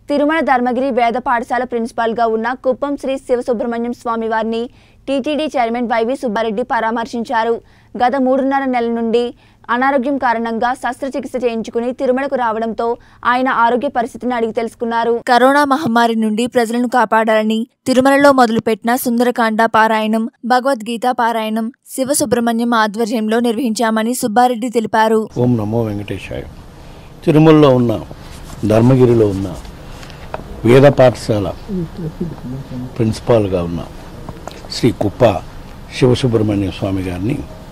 తిరుమల ధర్మగిరి వేద పాఠశాల ప్రిన్సిపాల్గా ఉన్న కుప్పం శ్రీ శివసుబ్రహ్మణ్యం స్వామి వారిని టీటీడీ చైర్మన్ వైవి సుబ్బారెడ్డి పరామర్శించారు గత మూడున్నర నెలల నుండి అనారోగ్యం కారణంగా శస్త్రచికిత్స చేయించుకుని తిరుమలకు రావడంతో ఆయన ఆరోగ్య పరిస్థితిని అడిగి తెలుసుకున్నారు కరోనా మహమ్మారి నుండి ప్రజలను కాపాడాలని తిరుమలలో మొదలుపెట్టిన సుందరకాండ పారాయణం భగవద్గీత పారాయణం శివ సుబ్రహ్మణ్యం ఆధ్వర్యంలో నిర్వహించామని సుబ్బారెడ్డి తెలిపారు ఓం నమో వెంకటేశాయ తిరుమలలో ఉన్న ధర్మగిరిలో ఉన్న వేద పాఠశాల ప్రిన్సిపాల్గా ఉన్న శ్రీ కుప్ప శివసుబ్రహ్మణ్య స్వామి గారిని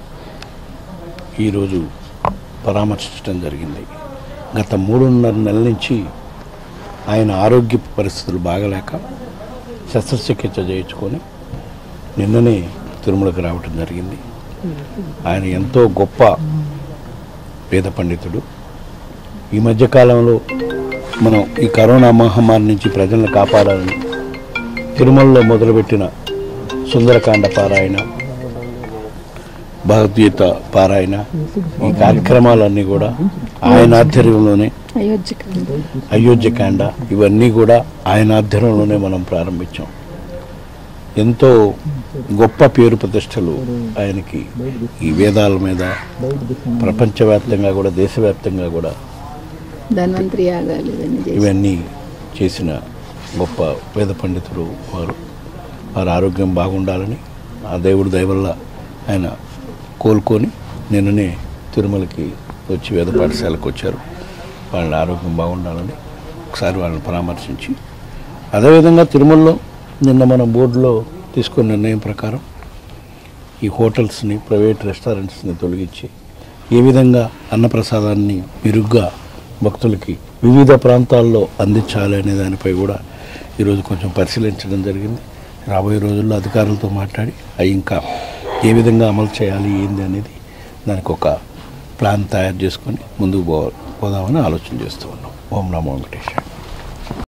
ఈరోజు పరామర్శించడం జరిగింది గత మూడున్నర నెలల నుంచి ఆయన ఆరోగ్య పరిస్థితులు బాగలేక శస్త్రచికిత్స చేయించుకొని నిన్ననే తిరుమలకు రావటం జరిగింది ఆయన ఎంతో గొప్ప వేద పండితుడు ఈ మధ్యకాలంలో మనం ఈ కరోనా మహమ్మారి నుంచి ప్రజలను కాపాడాలని తిరుమలలో మొదలుపెట్టిన సుందరకాండ పారాయణ భగవద్గీత పారాయణ ఈ కార్యక్రమాలన్నీ కూడా ఆయన ఆధ్వర్యంలోనే అయోధ్యకాండ ఇవన్నీ కూడా ఆయన ఆధ్వర్యంలోనే మనం ప్రారంభించాం ఎంతో గొప్ప పేరు ప్రతిష్టలు ఆయనకి ఈ వేదాల మీద ప్రపంచవ్యాప్తంగా కూడా దేశవ్యాప్తంగా కూడా ధన్వంతరి యాగాలు ఇవన్నీ చేసి ఇవన్నీ చేసిన గొప్ప వేద పండితుడు వారు వారి ఆరోగ్యం బాగుండాలని ఆ దేవుడి దయ వల్ల ఆయన కోలుకొని నిన్ననే తిరుమలకి వచ్చి వేద పాఠశాలకు వచ్చారు వాళ్ళ ఆరోగ్యం బాగుండాలని ఒకసారి వాళ్ళని పరామర్శించి అదేవిధంగా తిరుమలలో నిన్న మన బోర్డులో తీసుకున్న నిర్ణయం ప్రకారం ఈ హోటల్స్ని ప్రైవేట్ రెస్టారెంట్స్ని తొలగించి ఏ విధంగా అన్నప్రసాదాన్ని మెరుగ్గా భక్తులకి వివిధ ప్రాంతాల్లో అందించాలి అనే దానిపై కూడా ఈరోజు కొంచెం పరిశీలించడం జరిగింది రాబోయే రోజుల్లో అధికారులతో మాట్లాడి అవి ఇంకా ఏ విధంగా అమలు చేయాలి ఏంది అనేది దానికి ఒక ప్లాన్ తయారు చేసుకొని ముందుకు పో పోదామని ఆలోచన చేస్తూ ఉన్నాం ఓం నమో వెంకటేశ్వర